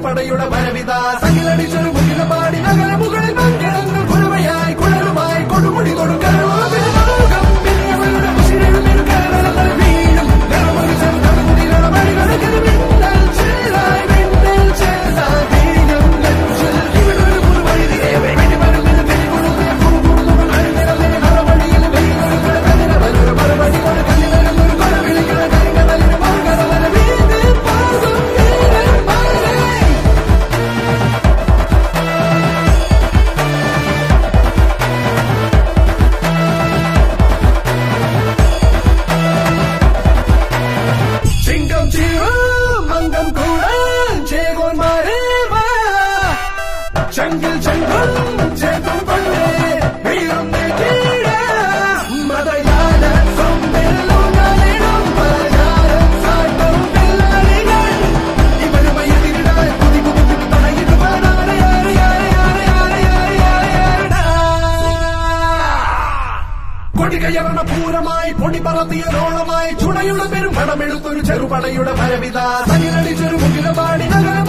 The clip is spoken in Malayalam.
ചെറുപടയുടെ വരവിത തകിലടിച്ചൊരു മുകില പാടി നഗര മുകളിൽ മങ്കിടങ്ങൾ കുഴവയായി കുഴലുമായി കൊടുമുടി കൊടുക്കാൻ ചിങ്കം ചീറും മംഗം കൂടാൻ ചേകോന്മാരെ വാ ചങ്കിൽ ചങ്കും ചേത്തും പണ്ടേ വീറും നെറ്റിട മതയാന സൊമ്പെല്ലുകളിടും പലചാരം സാട്ടും പിള്ളാരികൾ ഇവരുമായി എതിരിടാൻ കുതി കുതി കുതി തടയിടുവാനാണ് യാരെ യാരെ യാരെ യാരെ യാരെ യാരെ യാരെടാ. കൊടികയറണ പൂരമായി പൊടി പറത്തിയതോളമായി ചുണയുടെ പെരും പണമെടുത്തൊരു ചെറുപടയുടെ ഭരവിത തകിലടിച്ചൊരു മുകില പാടി നഗര